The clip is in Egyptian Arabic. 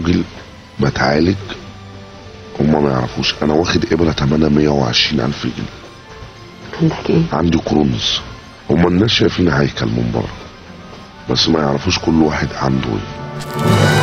راجل بتعالج هما ما يعرفوش انا واخد ابره ثمنها 120 الف جنيه عندك ايه عندي كرونز هما الناس شايفين هيكل من بره بس ما يعرفوش كل واحد عنده ايه